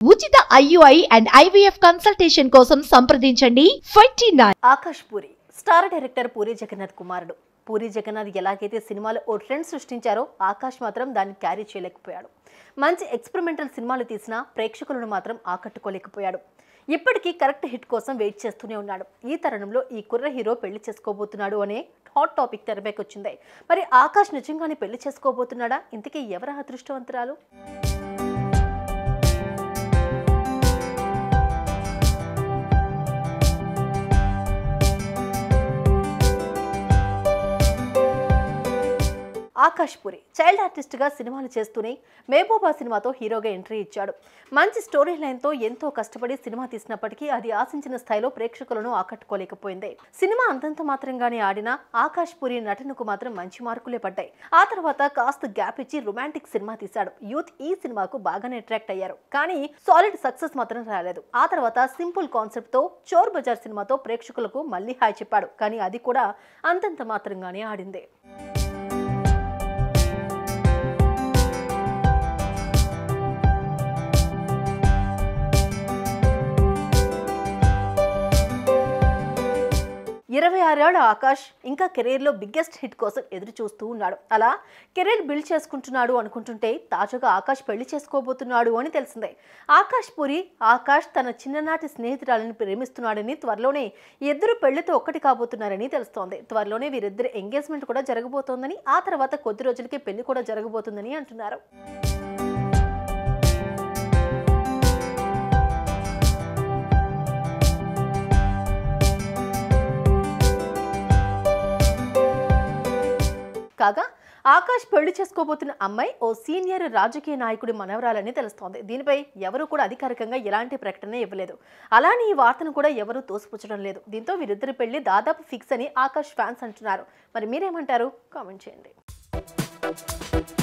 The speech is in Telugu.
ఉచిత ఐయుఐ అండ్ ఐవీఎఫ్ కన్సల్టేషన్ కోసం సంప్రదించండి twenty nine Akash Puri star director Puri Jagannadh కుమారుడు పూరి జగన్నాథ్ ఎలాగైతే సినిమాలో ఓ ట్రెండ్ సృష్టించారో ఆకాష్ మాత్రం దాన్ని క్యారీ చేయలేకపోయాడు మంచి ఎక్స్పెరిమెంటల్ సినిమాలు తీసినా ప్రేక్షకులను మాత్రం ఆకట్టుకోలేకపోయాడు ఇప్పటికీ కరెక్ట్ హిట్ కోసం వెయిట్ చేస్తూనే ఉన్నాడు ఈ తరుణంలో ఈ కుర్ర హీరో పెళ్లి చేసుకోబోతున్నాడు అనే హాట్ టాపిక్ తెరపైకి వచ్చింది మరి ఆకాష్ నిజంగానే పెళ్లి చేసుకోబోతున్నాడా ఇంతకీ ఎవరు అదృష్టవంతురాలు ఆకాష్ పురి చైల్డ్ ఆర్టిస్ట్గా సినిమాలు చేస్తూనే మేబోబా సినిమాతో హీరోగా ఎంట్రీ ఇచ్చాడు మంచి స్టోరీ లైన్తో ఎంతో కష్టపడి సినిమా తీసినప్పటికీ అది ఆశించిన స్థాయిలో ప్రేక్షకులను ఆకట్టుకోలేకపోయింది సినిమా అంతంత మాత్రంగానే ఆడిన ఆకాష్ పురి నటనకు మాత్రం మంచి మార్కులే పడ్డాయి ఆ తర్వాత కాస్త గ్యాప్ ఇచ్చి రొమాంటిక్ సినిమా తీశాడు యూత్ ఈ సినిమాకు బాగానే అట్రాక్ట్ అయ్యారు కానీ సాలిడ్ సక్సెస్ మాత్రం రాలేదు ఆ తర్వాత సింపుల్ కాన్సెప్ట్ తో చోర్ బజార్ సినిమాతో ప్రేక్షకులకు మళ్ళీ హాయ్ చెప్పాడు కానీ అది కూడా అంతంత మాత్రంగానే ఆడింది ఇరవై ఆరేళ్ల ఆకాష్ ఇంకా కెరీర్లో బిగ్గెస్ట్ హిట్ కోసం ఎదురు చూస్తూ ఉన్నాడు అలా కెరీర్ బిల్డ్ చేసుకుంటున్నాడు అనుకుంటుంటే తాజాగా ఆకాష్ పెళ్లి చేసుకోబోతున్నాడు అని తెలిసిందే ఆకాష్ పూరి ఆకాష్ తన చిన్ననాటి స్నేహితురాలని ప్రేమిస్తున్నాడని త్వరలోనే ఇద్దరు పెళ్లితో ఒక్కటి కాబోతున్నారని తెలుస్తోంది త్వరలోనే వీరిద్దరి ఎంగేజ్మెంట్ కూడా జరగబోతోందని ఆ తర్వాత కొద్ది రోజులకే పెళ్లి కూడా జరగబోతుందని అంటున్నారు కాగా ఆకాష్ పెళ్లి చేసుకోబోతున్న అమ్మాయి ఓ సీనియర్ రాజకీయ నాయకుడి మనవరాలని తెలుస్తోంది దీనిపై ఎవరు కూడా అధికారికంగా ఎలాంటి ప్రకటన ఇవ్వలేదు అలానే ఈ వార్తను కూడా ఎవరూ తోసిపుచ్చడం లేదు దీంతో వీరిద్దరి పెళ్లి దాదాపు ఫిక్స్ అని ఆకాష్ ఫ్యాన్స్ అంటున్నారు మరి మీరేమంటారు కామెంట్ చేయండి